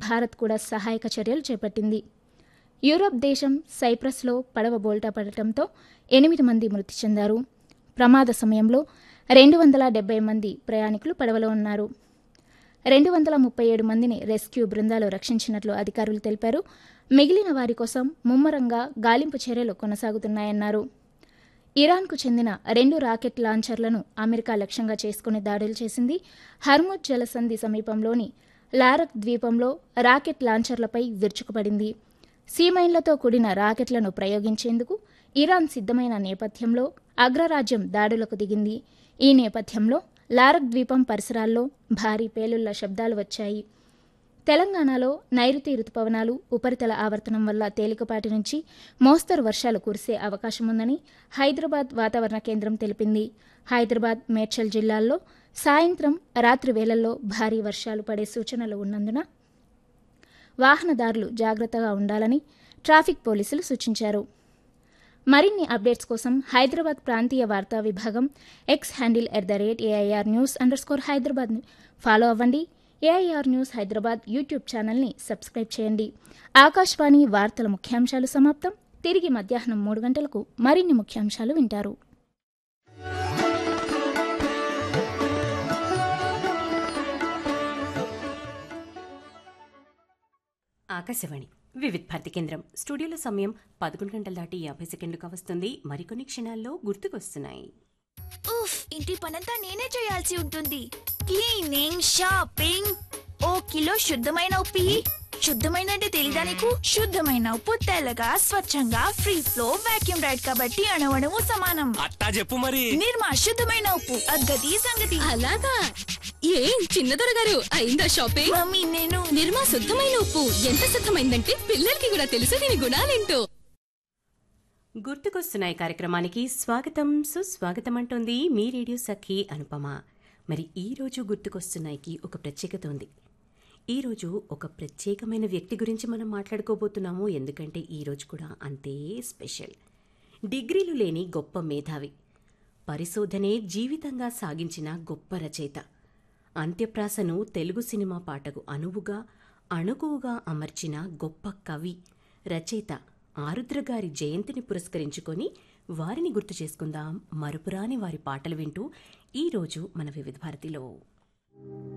భారత్ కూడా సహాయక చర్యలు చేపట్టింది యూరప్ దేశం సైప్రస్లో పడవ బోల్టా పడటంతో ఎనిమిది మంది మృతి చెందారు ప్రమాద సమయంలో రెండు వందల డెబ్బై మంది ప్రయాణికులు పడవలో ఉన్నారు రెండు వందల ముప్పై ఏడు మందిని రెస్క్యూ బృందాలు రక్షించినట్లు అధికారులు తెలిపారు మిగిలిన వారి కోసం ముమ్మరంగా గాలింపు చర్యలు కొనసాగుతున్నాయన్నారు ఇరాన్కు చెందిన రెండు రాకెట్ లాంచర్లను అమెరికా లక్ష్యంగా చేసుకుని దాడులు చేసింది హర్ముద్ జలసంధి సమీపంలోని లారక్ ద్వీపంలో రాకెట్ లాంచర్లపై విరుచుకుపడింది సీమైన్లతో కూడిన రాకెట్లను ప్రయోగించేందుకు ఇరాన్ సిద్ధమైన నేపథ్యంలో అగ్రరాజ్యం దాడులకు దిగింది ఈ నేపథ్యంలో లారక్ ద్వీపం పరిసరాల్లో భారీ పేలుళ్ల శబ్దాలు వచ్చాయి తెలంగాణలో నైరుతి రుతుపవనాలు ఉపరితల ఆవర్తనం వల్ల తేలికపాటి నుంచి మోస్తరు వర్షాలు కురిసే అవకాశం ఉందని హైదరాబాద్ వాతావరణ కేంద్రం తెలిపింది హైదరాబాద్ మేడ్చల్ జిల్లాల్లో సాయంత్రం రాత్రి వేళల్లో భారీ వర్షాలు పడే సూచనలు ఉన్నందున వాహనదారులు జాగ్రత్తగా ఉండాలని ట్రాఫిక్ పోలీసులు సూచించారు మరిన్ని అప్డేట్స్ కోసం హైదరాబాద్ ప్రాంతీయ వార్తా విభాగం X handle at the rate AIR news under score Hyderabad follow అవ్వండి ఏఐఆర్ న్యూస్ హైదరాబాద్ యూట్యూబ్ ఛానల్ని సబ్స్క్రైబ్ చేయండి ఆకాశవాణి వార్తల ముఖ్యాంశాలు సమాప్తం తిరిగి మధ్యాహ్నం మూడు గంటలకు మరిన్ని ముఖ్యాంశాలు వింటారు ఆకాశవాణి వివిధ్ భారతి కేంద్రం స్టూడియోలో సమయం పదకొండు గంటల దాటి యాభై సెకండ్లుగా వస్తుంది మరికొన్ని క్షణాల్లో గుర్తుకొస్తున్నాయి ఉఫ్ ఇంటి పనంతా నేనే చేయాల్సి ఉంటుంది క్లీనింగ్ షాపింగ్ ఓ కిలో శుద్ధమైన ఉప్పి శుద్ధమైన అంటే తెలీదా నీకు శుద్ధమైన ఉప్పు తెల్లగా స్వచ్ఛంగా ఫ్రీ ఫ్లో వాక్యూమ్ రైడ్ కాబట్టి అణవణము సమానం అట్టా చెప్పు మరి నిర్మా శుద్ధమైన ఉప్పు అద్గతి సంగతి అలాగా ఏం చిన్నదొర గారు అయిందా షాపింగ్ మమ్మీ నేను నిర్మా శుద్ధమైన ఉప్పు ఎంత శుద్ధమైందంటే పిల్లలకి కూడా తెలుసు దీని గుణాలేంటో గుర్తుకొస్తున్నాయి కార్యక్రమానికి స్వాగతం సుస్వాగతం అంటోంది మీ రేడియో సఖి అనుపమ మరి ఈ రోజు గుర్తుకొస్తున్నాయికి ఒక ప్రత్యేకత ఉంది ఈ రోజు ఒక ప్రత్యేకమైన వ్యక్తి గురించి మనం మాట్లాడుకోబోతున్నాము ఎందుకంటే ఈ రోజు కూడా అంతే స్పెషల్ డిగ్రీలు లేని గొప్ప మేధావి పరిశోధనే జీవితంగా సాగించిన గొప్ప రచయిత అంత్యప్రాసను తెలుగు సినిమా పాటకు అనువుగా అణుకువుగా అమర్చిన గొప్ప కవి రచయిత ఆరుద్ర గారి జయంతిని పురస్కరించుకొని వారిని గుర్తు చేసుకుందాం మరుపురాని వారి పాటలు వింటూ ఈరోజు మన వివిధ భారతిలో